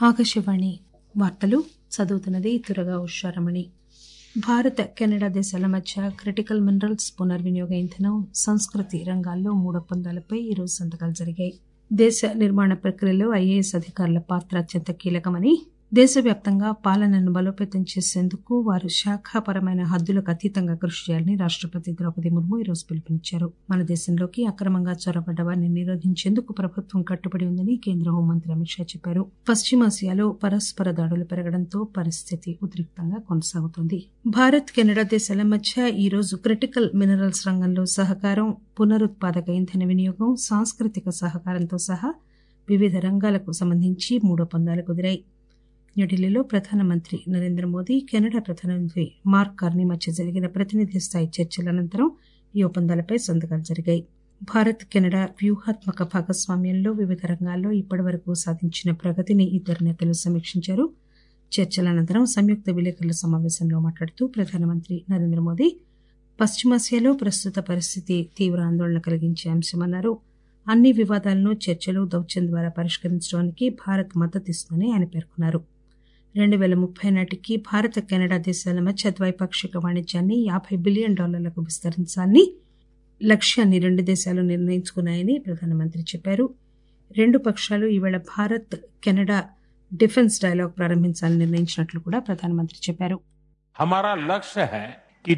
ఆకాశవాణి వార్తలు చదువుతున్నది తురగా ఉషారమణి భారత్ కెనడా దేశాల మధ్య క్రిటికల్ మినరల్స్ పునర్వినియోగ ఇంధనం సంస్కృతి రంగాల్లో మూడు ఒప్పందాలపై ఈరోజు సంతకాలు జరిగాయి దేశ నిర్మాణ ప్రక్రియలో ఐఏఎస్ అధికారుల పాత్ర అత్యంత కీలకమని దేశవ్యాప్తంగా పాలనను బలోపేతం చేసేందుకు వారు శాఖాపరమైన హద్దులకు అతీతంగా కృషి చేయాలని రాష్టపతి ద్రౌపది ముర్ము ఈరోజు పిలుపునిచ్చారు మన దేశంలోకి అక్రమంగా చొరబడ్డ వారిని నిరోధించేందుకు ప్రభుత్వం కట్టుబడి ఉందని కేంద్ర హోంమంత్రి అమిత్ షా చెప్పారు పశ్చిమాసియాలో పరస్పర దాడులు పెరగడంతో పరిస్థితి ఉద్రిక్తంగా కొనసాగుతోంది భారత్ కెనడా దేశాల మధ్య ఈ రోజు క్రిటికల్ మినరల్స్ రంగంలో సహకారం పునరుత్పాదక ఇంధన వినియోగం సాంస్కృతిక సహకారంతో సహా వివిధ రంగాలకు సంబంధించి మూడు ఒప్పందాలు కుదిరాయి న్యూఢిల్లీలో ప్రధానమంత్రి నరేంద్ర మోదీ కెనడా ప్రధానమంత్రి మార్క్ కార్నీ మధ్య జరిగిన ప్రతినిధి స్థాయి చర్చల అనంతరం ఈ ఒప్పందాలపై సంతకాలు జరిగాయి భారత్ కెనడా వ్యూహాత్మక భాగస్వామ్యంలో వివిధ రంగాల్లో ఇప్పటివరకు సాధించిన ప్రగతిని ఇద్దరు నేతలు సమీక్షించారు చర్చల అనంతరం సంయుక్త విలేకరుల సమావేశంలో మాట్లాడుతూ ప్రధానమంత్రి నరేంద్ర మోదీ పశ్చిమాసియాలో ప్రస్తుత పరిస్థితి తీవ్ర ఆందోళన కలిగించే అంశమన్నారు అన్ని వివాదాలను చర్చలు దౌత్యం ద్వారా పరిష్కరించడానికి భారత్ మద్దతిస్తుందని ఆయన పేర్కొన్నారు రెండు పేల ముప్పై నాటికి భారత కెనడా దేశాల మధ్య ద్వైపాక్షిక వాణిజ్యాన్ని యాభై బిలియన్ డాలర్లకు విస్తరించాలని లక్ష్యాన్ని రెండు దేశాలు నిర్ణయించుకున్నాయని ప్రధానమంత్రి చెప్పారు రెండు పక్షాలు ఈవేళ భారత్ కెనడా డిఫెన్స్ డైలాగ్ ప్రారంభించాలని నిర్ణయించినట్లు కూడా ప్రధానమంత్రి చెప్పారు हमारा लक्ष्य है कि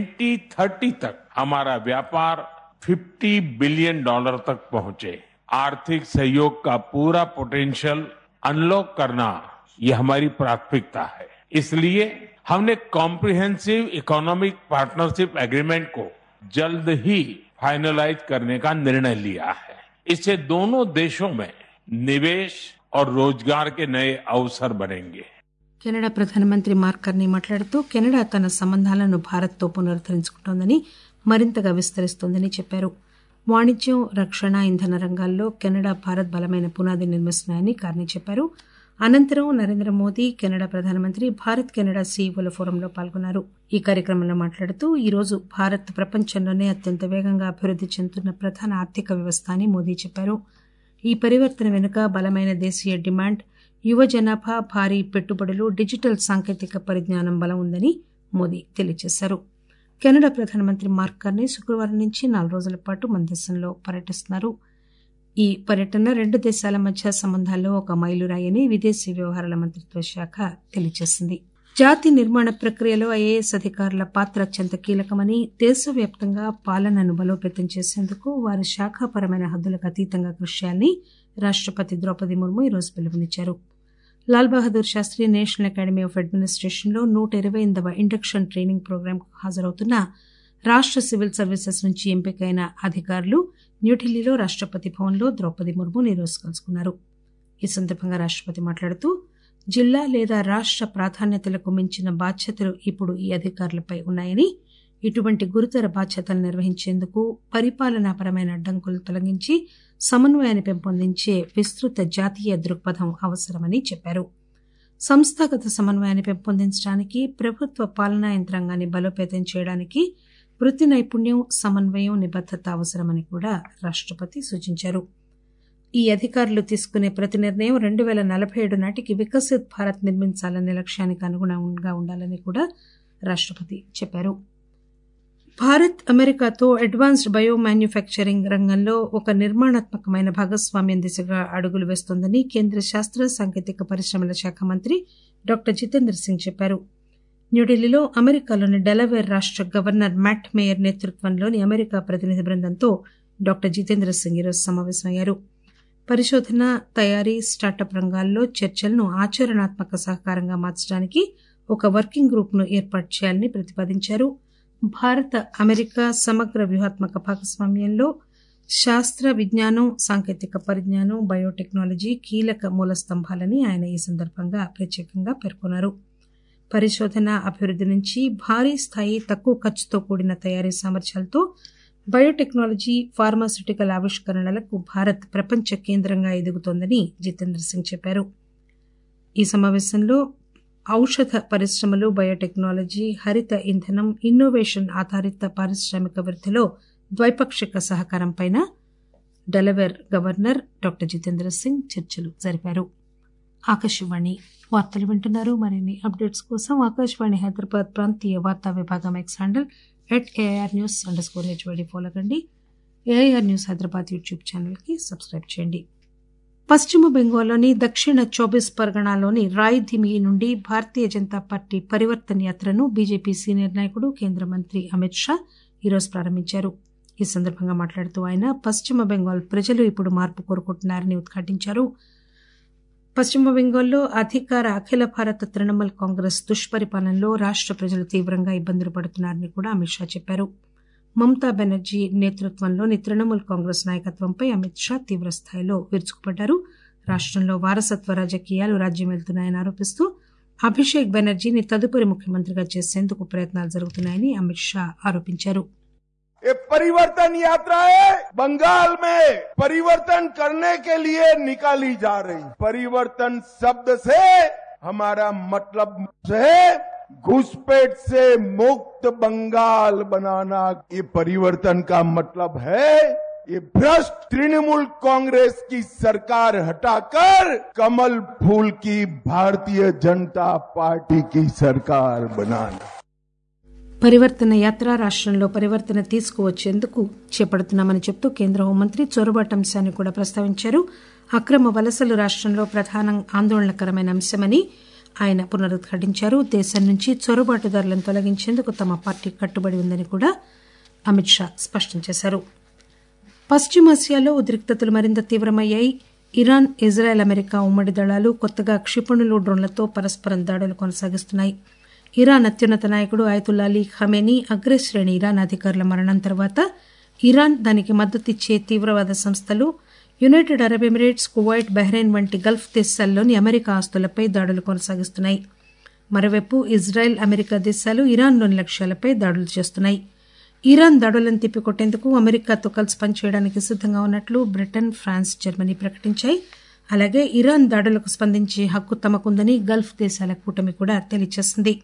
2030 तक हमारा व्यापार 50 बिलियन डॉलर तक पहुंचे आर्थिक सहयोग का पूरा पोटेंशियल अनलॉक करना ये हमारी प्राथमिकता है इसलिए हमने कॉम्प्रिहेंसिव इकोनॉमिक पार्टनरशिप एग्रीमेंट को जल्द ही फाइनलाइज करने का निर्णय लिया है इससे दोनों देशों में निवेश और रोजगार के नए अवसर बनेंगे కెనడా ప్రధానమంత్రి మార్క్ కర్నీ మాట్లాడుతూ కెనడా తన సంబంధాలను భారత్తో పునరుద్దరించుకుంటోందని మరింతగా విస్తరిస్తోందని చెప్పారు వాణిజ్యం రక్షణ ఇంధన రంగాల్లో కెనడా భారత్ బలమైన పునాది నిర్మిస్తున్నాయని కార్నీ చెప్పారు అనంతరం నరేంద్ర మోదీ కెనడా ప్రధానమంత్రి భారత్ కెనడా సీఈఓల ఫోరంలో పాల్గొన్నారు ఈ కార్యక్రమంలో మాట్లాడుతూ ఈ రోజు భారత్ ప్రపంచంలోనే అత్యంత వేగంగా అభివృద్ది చెందుతున్న ప్రధాన ఆర్థిక వ్యవస్థ అని మోదీ చెప్పారు ఈ పరివర్తన వెనుక బలమైన దేశీయ డిమాండ్ యువ జనాభా భారీ పెట్టుబడులు డిజిటల్ సాంకేతిక పరిజ్ఞానం బలం ఉందని మోదీ తెలియజేశారు కెనడా ప్రధానమంత్రి మార్క్ కార్నీ శుక్రవారం నుంచి నాలుగు రోజుల పాటు మన దేశంలో పర్యటిస్తున్నారు ఈ పర్యటన రెండు దేశాల మధ్య సంబంధాల్లో ఒక మైలురాయని విదేశీ వ్యవహారాల మంత్రిత్వ శాఖ తెలియజేసింది జాతి నిర్మాణ ప్రక్రియలో ఐఏఎస్ అధికారుల పాత్ర అత్యంత కీలకమని దేశవ్యాప్తంగా పాలనను బలోపేతం చేసేందుకు వారు శాఖాపరమైన హద్దులకు అతీతంగా కృషి చేయాలని రాష్టపతి ద్రౌపది ముర్ము ఈరోజు పిలుపునిచ్చారు Lal Bahadur Shastri national academy of అడ్మినిస్ట్రేషన్లో నూట ఇరవై ఎనిమిదవ ఇండక్షన్ ట్రైనింగ్ ప్రోగ్రాంకు హాజరవుతున్న రాష్ట సివిల్ సర్వీసెస్ నుంచి ఎంపికైన అధికారులు న్యూఢిల్లీలో రాష్టపతి భవన్లో ద్రౌపది ముర్మును ఈరోజు కలుసుకున్నారు ఈ సందర్భంగా రాష్టపతి మాట్లాడుతూ జిల్లా లేదా రాష్ట ప్రాధాన్యతలకు మించిన బాధ్యతలు ఇప్పుడు ఈ అధికారులపై ఉన్నాయని ఇటువంటి గురుతర బాధ్యతలు నిర్వహించేందుకు పరిపాలనాపరమైన అడ్డంకులు తొలగించి సమన్వయాన్ని పెంపొందించే విస్తృత జాతీయ దృక్పథం అవసరమని చెప్పారు సంస్థాగత సమన్వయాన్ని పెంపొందించడానికి ప్రభుత్వ పాలనా యంత్రాంగాన్ని బలోపేతం చేయడానికి వృత్తి నైపుణ్యం సమన్వయం నిబద్దత అవసరమని కూడా రాష్టపతి సూచించారు ఈ అధికారులు తీసుకునే ప్రతి నిర్ణయం రెండు పేల నలభై ఏడు నాటికి వికసిత్ భారత్ నిర్మించాలనే లక్ష్యానికి అనుగుణంగా ఉండాలని కూడా రాష్టపతి చెప్పారు భారత్ అమెరికాతో అడ్వాన్స్డ్ బయో మ్యానుఫ్యాక్చరింగ్ రంగంలో ఒక నిర్మాణాత్మకమైన భాగస్వామ్యం దిశగా అడుగులు వేస్తోందని కేంద్ర శాస్త్ర సాంకేతిక పరిశ్రమల శాఖ మంత్రి డాక్టర్ జితేంద్ర సింగ్ చెప్పారు న్యూఢిల్లీలో అమెరికాలోని డెలవేర్ రాష్ట గవర్నర్ మ్యాట్ మేయర్ నేతృత్వంలోని అమెరికా ప్రతినిధి బృందంతో డాక్టర్ జితేంద్ర సింగ్ ఈరోజు సమావేశమయ్యారు పరిశోధన తయారీ స్టార్టప్ రంగాల్లో చర్చలను ఆచరణాత్మక సహకారంగా మార్చడానికి ఒక వర్కింగ్ గ్రూప్ ను ఏర్పాటు చేయాలని ప్రతిపాదించారు భారత అమెరికా సమగ్ర వ్యూహాత్మక భాగస్వామ్యంలో శాస్త్ర విజ్ఞానం సాంకేతిక పరిజ్ఞానం బయోటెక్నాలజీ కీలక మూల స్తంభాలని ఆయన ఈ సందర్భంగా ప్రత్యేకంగా పేర్కొన్నారు పరిశోధన అభివృద్ది నుంచి భారీ స్థాయి తక్కువ ఖర్చుతో కూడిన తయారీ సామర్థ్యాలతో బయోటెక్నాలజీ ఫార్మాస్యూటికల్ ఆవిష్కరణలకు భారత్ ప్రపంచ కేంద్రంగా ఎదుగుతోందని జితేంద్ర సింగ్ చెప్పారు ఈ సమావేశంలో ఔషధ పరిశ్రమలు బయోటెక్నాలజీ హరిత ఇంధనం ఇన్నోవేషన్ ఆధారిత పారిశ్రామిక వృద్దిలో ద్వైపాక్షిక సహకారంపై Delaware governor doctor Jitendra Singh చర్చలు జరిపారు ఆకాశవాణి వార్తలు వింటున్నారు మరిన్ని అప్డేట్స్ కోసం ఆకాశవాణి హైదరాబాద్ ప్రాంతీయ వార్తా విభాగం X handle at A R news underscore H Y D follow కండి ఏఐఆర్ న్యూస్ హైదరాబాద్ యూట్యూబ్ ఛానల్కి సబ్స్క్రైబ్ చేయండి పశ్చిమ బెంగాల్లోని దక్షిణ చౌబీస్ పరగణాలోని రాయ్ధిమి నుండి భారతీయ జనతా పార్టీ పరివర్తన్ యాత్రను బీజేపీ సీనియర్ నాయకుడు కేంద్ర మంత్రి అమిత్ షా ఈరోజు ప్రారంభించారు ఈ సందర్భంగా మాట్లాడుతూ ఆయన పశ్చిమ బెంగాల్ ప్రజలు ఇప్పుడు మార్పు కోరుకుంటున్నారని ఉద్ఘాటించారు పశ్చిమ బెంగాల్లో అధికార అఖిల భారత తృణమూల్ కాంగ్రెస్ దుష్పరిపాలనలో రాష్ట ప్రజలు తీవ్రంగా ఇబ్బందులు పడుతున్నారని కూడా అమిత్ షా చెప్పారు మమతా బెనర్జీ నేతృత్వంలోని తృణమూల్ కాంగ్రెస్ నాయకత్వంపై అమిత్ షా తీవ్రస్థాయిలో విరుచుకుపడ్డారు రాష్టంలో వారసత్వ రాజకీయాలు రాజ్యమేలుతున్నాయని ఆరోపిస్తూ అభిషేక్ బెనర్జీని తదుపరి ముఖ్యమంత్రిగా చేసేందుకు ప్రయత్నాలు జరుగుతున్నాయని అమిత్ షా ఆరోపించారు ये परिवर्तन यात्रा है बंगाल में परिवर्तन करने के लिए निकाली जा रही परिवर्तन शब्द से हमारा मतलब है घुसपैठ से मुक्त बंगाल बनाना ये परिवर्तन का मतलब है ये भ्रष्ट तृणमूल कांग्रेस की सरकार हटाकर कमल फूल की भारतीय जनता पार्टी की सरकार बनाना పరివర్తన యాత్ర రాష్టంలో పరివర్తన తీసుకువచ్చేందుకు చేపడుతున్నామని చెప్తూ కేంద్ర హోంమంత్రి చొరబాటు అంశాన్ని కూడా ప్రస్తావించారు అక్రమ వలసలు రాష్టంలో ప్రధాన ఆందోళనకరమైన అంశమని ఆయన పునరుద్ఘాటించారు దేశం నుంచి చొరబాటుదారులను తొలగించేందుకు తమ పార్టీ కట్టుబడి ఉందని కూడా అమిత్ షా స్పష్టం చేశారు పశ్చిమాసియాలో ఉద్రిక్తతలు మరింత తీవ్రమయ్యాయి ఇరాన్ ఇజ్రాయెల్ అమెరికా ఉమ్మడి దళాలు కొత్తగా క్షిపణులు డ్రోన్లతో పరస్పరం దాడులు కొనసాగిస్తున్నాయి ఇరాన్ అత్యున్నత నాయకుడు ఆయతుల్లా అలీ ఖమేనీ అగ్రశ్రేణి ఇరాన్ అధికారుల మరణం తర్వాత ఇరాన్ దానికి మద్దతిచ్చే తీవ్రవాద సంస్థలు United Arab Emirates Kuwait Bahrain వంటి గల్ఫ్ దేశాల్లోని అమెరికా ఆస్తులపై దాడులు కొనసాగిస్తున్నాయి మరోవైపు ఇజ్రాయెల్ అమెరికా దేశాలు ఇరాన్లోని లక్ష్యాలపై దాడులు చేస్తున్నాయి ఇరాన్ దాడులను తిప్పికొట్టేందుకు అమెరికాతో కలిసి పనిచేయడానికి సిద్దంగా ఉన్నట్లు బ్రిటన్ ఫ్రాన్స్ జర్మనీ ప్రకటించాయి అలాగే ఇరాన్ దాడులకు స్పందించే హక్కు తమకుందని గల్ఫ్ దేశాల కూటమి కూడా తెలియజేసింది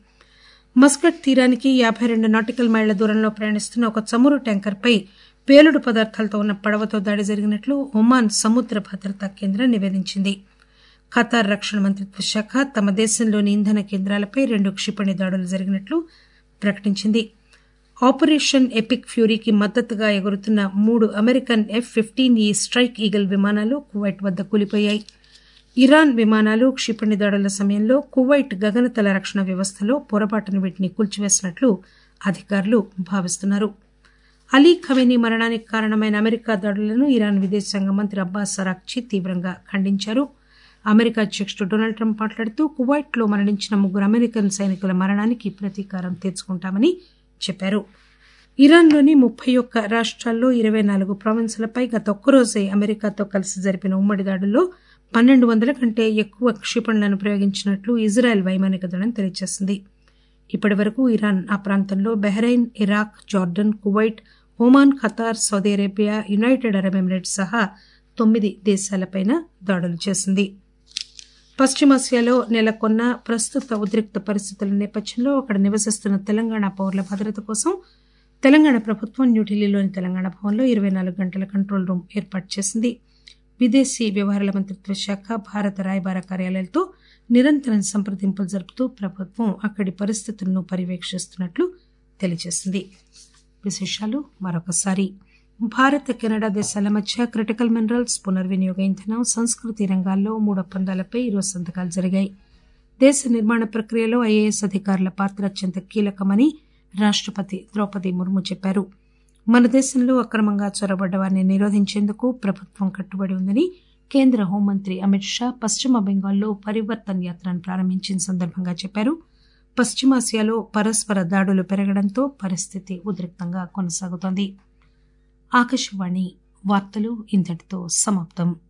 మస్కట్ తీరానికి యాబై రెండు నాటికల్ మైళ్ల దూరంలో ప్రయాణిస్తున్న ఒక చమురు ట్యాంకర్పై పేలుడు పదార్థాలతో ఉన్న పడవతో దాడి జరిగినట్లు ఒమాన్ సముద్ర భద్రతా కేంద్రం నివేదించింది ఖతార్ రక్షణ మంత్రిత్వ శాఖ తమ దేశంలోని ఇంధన కేంద్రాలపై రెండు క్షిపణి దాడులు జరిగినట్లు ప్రకటించింది ఆపరేషన్ ఎపిక్ ఫ్యూరీకి మద్దతుగా ఎగురుతున్న మూడు American F fifteen E strike Eagle విమానాలు కువైట్ వద్ద కూలిపోయాయి ఇరాన్ విమానాలు క్షిపణి దాడుల సమయంలో కువైట్ గగనతల రక్షణ వ్యవస్థలో పొరపాటున వీటిని కూల్చివేసినట్లు అధికారులు భావిస్తున్నారు అలీ ఖమేనీ మరణానికి కారణమైన అమెరికా దాడులను ఇరాన్ విదేశాంగ మంత్రి అబ్బాస్ అరాక్చి తీవ్రంగా ఖండించారు అమెరికా అధ్యక్షుడు డొనాల్డ్ ట్రంప్ మాట్లాడుతూ కువైట్లో మరణించిన ముగ్గురు అమెరికన్ సైనికుల మరణానికి ప్రతీకారం తీర్చుకుంటామని చెప్పారు ఇరాన్లోని ముప్పై ఒక్క రాష్ట్రాల్లో ఇరవై నాలుగు ప్రావిన్సులపై గత ఒక్కరోజే అమెరికాతో కలిసి జరిపిన ఉమ్మడి దాడుల్లో పన్నెండు వందల కంటే ఎక్కువ క్షిపణులను ప్రయోగించినట్లు ఇజ్రాయెల్ వైమానిక దళం తెలియజేసింది ఇప్పటి వరకు ఇరాన్ ఆ ప్రాంతంలో Bahrain Iraq Jordan Kuwait Oman Qatar Saudi Arabia United Arab Emirates సహా తొమ్మిది దేశాలపైన దాడులు చేసింది పశ్చిమాసియాలో నెలకొన్న ప్రస్తుత ఉద్రిక్త పరిస్థితుల నేపథ్యంలో అక్కడ నివసిస్తున్న తెలంగాణ పౌరుల భద్రత కోసం తెలంగాణ ప్రభుత్వం న్యూఢిల్లీలోని తెలంగాణ భవన్లో ఇరవై నాలుగు గంటల కంట్రోల్ రూమ్ ఏర్పాటు చేసింది విదేశీ వ్యవహారాల మంత్రిత్వ శాఖ భారత రాయబార కార్యాలయాలతో నిరంతరం సంప్రదింపులు జరుపుతూ ప్రభుత్వం అక్కడి పరిస్థితులను పర్యవేక్షిస్తున్నట్లు తెలియజేసింది విశేషాలు మరొకసారి భారత్ కెనడా దేశాల మధ్య క్రిటికల్ మినరల్స్ పునర్వినియోగ ఇంధనం సంస్కృతి రంగాల్లో మూడు ఒప్పందాలపై ఈరోజు సంతకాలు జరిగాయి దేశ నిర్మాణ ప్రక్రియలో ఐఏఎస్ అధికారుల పాత్ర అత్యంత కీలకమని రాష్టపతి ద్రౌపది ముర్ము చెప్పారు మన దేశంలో అక్రమంగా చొరబడ్డ వారిని నిరోధించేందుకు ప్రభుత్వం కట్టుబడి ఉందని కేంద్ర హోంమంత్రి అమిత్ షా పశ్చిమ బెంగాల్లో పరివర్తన్ యాత్రను ప్రారంభించిన సందర్భంగా చెప్పారు పశ్చిమాసియాలో పరస్పర దాడులు పెరగడంతో పరిస్థితి ఉద్రిక్తంగా కొనసాగుతోంది ఆకాశవాణి వార్తలు ఇంతటితో సమాప్తం